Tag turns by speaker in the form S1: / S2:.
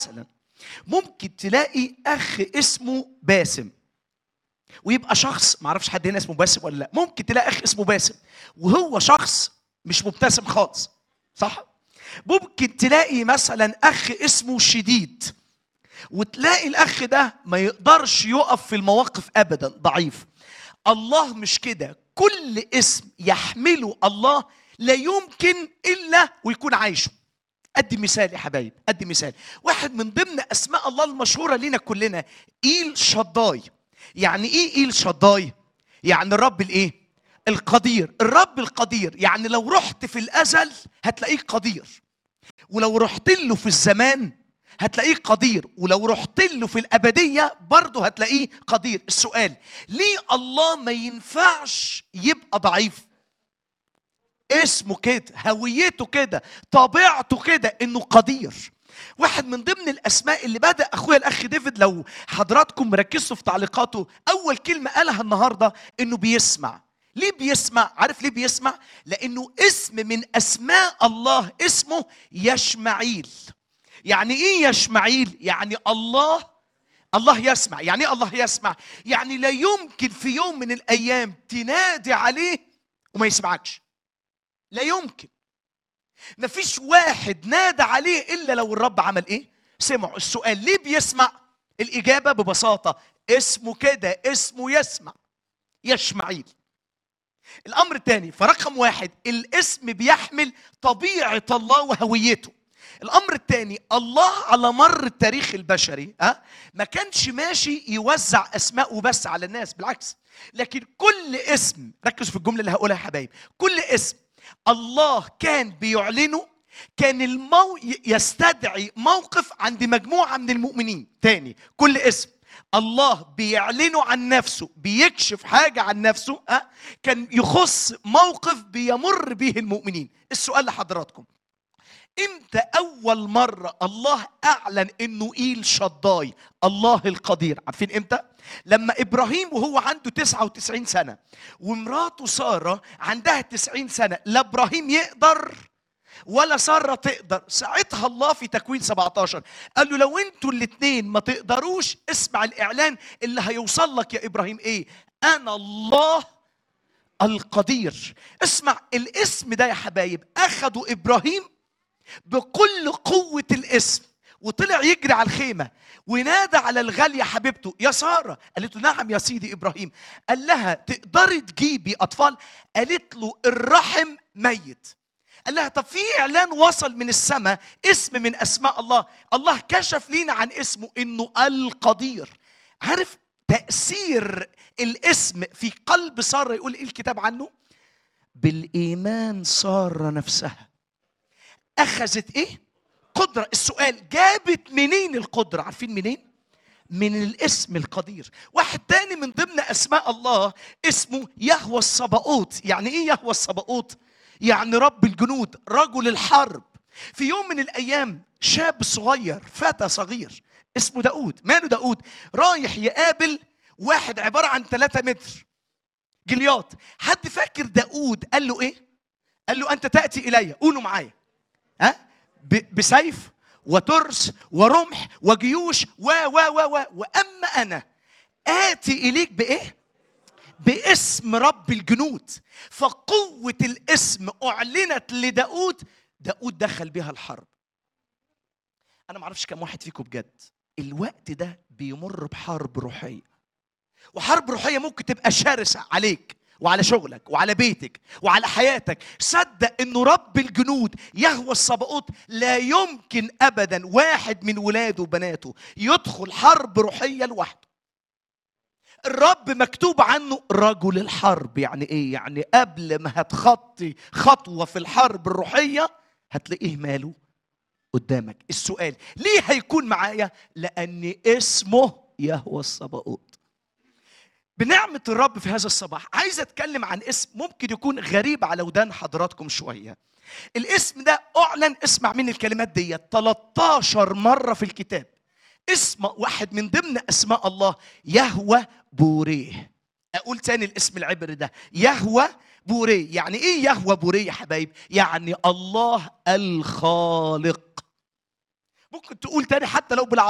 S1: مثلا ممكن تلاقي اخ اسمه باسم ويبقى شخص ما اعرفش حد هنا اسمه باسم ولا لا ممكن تلاقي اخ اسمه باسم وهو شخص مش مبتسم خالص صح ممكن تلاقي مثلا اخ اسمه شديد وتلاقي الاخ ده ما يقدرش يقف في المواقف ابدا ضعيف الله مش كده كل اسم يحمله الله لا يمكن الا ويكون عايشه ادي مثال يا حبايب ادي مثال واحد من ضمن اسماء الله المشهوره لينا كلنا ايل شداي يعني ايه ايل شداي يعني الرب الايه القدير الرب القدير يعني لو رحت في الازل هتلاقيه قدير ولو رحت له في الزمان هتلاقيه قدير ولو رحت له في الابديه برضه هتلاقيه قدير السؤال ليه الله ما ينفعش يبقى ضعيف اسمه كده هويته كده طبيعته كده انه قدير واحد من ضمن الاسماء اللي بدا اخويا الاخ ديفيد لو حضراتكم ركزتوا في تعليقاته اول كلمه قالها النهارده انه بيسمع ليه بيسمع عارف ليه بيسمع لانه اسم من اسماء الله اسمه يشمعيل يعني ايه يشمعيل يعني الله الله يسمع يعني ايه الله يسمع يعني لا يمكن في يوم من الايام تنادي عليه وما يسمعكش لا يمكن مفيش واحد نادى عليه الا لو الرب عمل ايه سمعه السؤال ليه بيسمع الاجابه ببساطه اسمه كده اسمه يسمع يشمعيل الامر الثاني فرقم واحد الاسم بيحمل طبيعه الله وهويته الامر الثاني الله على مر التاريخ البشري ها ما كانش ماشي يوزع اسماء وبس على الناس بالعكس لكن كل اسم ركزوا في الجمله اللي هقولها يا حبايب كل اسم الله كان بيعلنه كان المو يستدعي موقف عند مجموعه من المؤمنين تاني كل اسم الله بيعلنه عن نفسه بيكشف حاجة عن نفسه أه؟ كان يخص موقف بيمر به المؤمنين السؤال لحضراتكم امتى اول مرة الله اعلن انه ايل شداي الله القدير عارفين امتى لما ابراهيم وهو عنده 99 سنة ومراته سارة عندها 90 سنة لا ابراهيم يقدر ولا سارة تقدر ساعتها الله في تكوين 17 قال له لو انتوا الاثنين ما تقدروش اسمع الاعلان اللي هيوصل لك يا ابراهيم ايه انا الله القدير اسمع الاسم ده يا حبايب اخدوا ابراهيم بكل قوة الاسم وطلع يجري على الخيمة ونادى على الغالية حبيبته يا سارة قالت له نعم يا سيدي إبراهيم قال لها تقدري تجيبي أطفال قالت له الرحم ميت قال لها طب في إعلان وصل من السماء اسم من أسماء الله الله كشف لينا عن اسمه إنه القدير عارف تأثير الاسم في قلب سارة يقول إيه الكتاب عنه بالإيمان سارة نفسها اخذت ايه قدره السؤال جابت منين القدره عارفين منين من الاسم القدير واحد تاني من ضمن اسماء الله اسمه يهوى الصباؤوت يعني ايه يهوى الصباؤوت يعني رب الجنود رجل الحرب في يوم من الايام شاب صغير فتى صغير اسمه داود ماله داود رايح يقابل واحد عباره عن 3 متر جليات حد فاكر داود قال له ايه قال له انت تاتي الي قولوا معايا ها بسيف وترس ورمح وجيوش و و و و واما انا اتي اليك بايه باسم رب الجنود فقوه الاسم اعلنت لداود داود دخل بها الحرب انا ما اعرفش كم واحد فيكم بجد الوقت ده بيمر بحرب روحيه وحرب روحيه ممكن تبقى شرسه عليك وعلى شغلك وعلى بيتك وعلى حياتك صدق انه رب الجنود يهوى الصباؤوت لا يمكن ابدا واحد من ولاده وبناته يدخل حرب روحيه لوحده الرب مكتوب عنه رجل الحرب يعني ايه يعني قبل ما هتخطي خطوه في الحرب الروحيه هتلاقيه ماله قدامك السؤال ليه هيكون معايا لان اسمه يهوى الصباؤوت بنعمة الرب في هذا الصباح عايز اتكلم عن اسم ممكن يكون غريب على ودان حضراتكم شوية الاسم ده اعلن اسمع من الكلمات دي 13 مرة في الكتاب اسم واحد من ضمن اسماء الله يهوى بوريه اقول تاني الاسم العبري ده يهوى بوريه يعني ايه يهوى بوريه يا حبايب يعني الله الخالق ممكن تقول تاني حتى لو بالعربي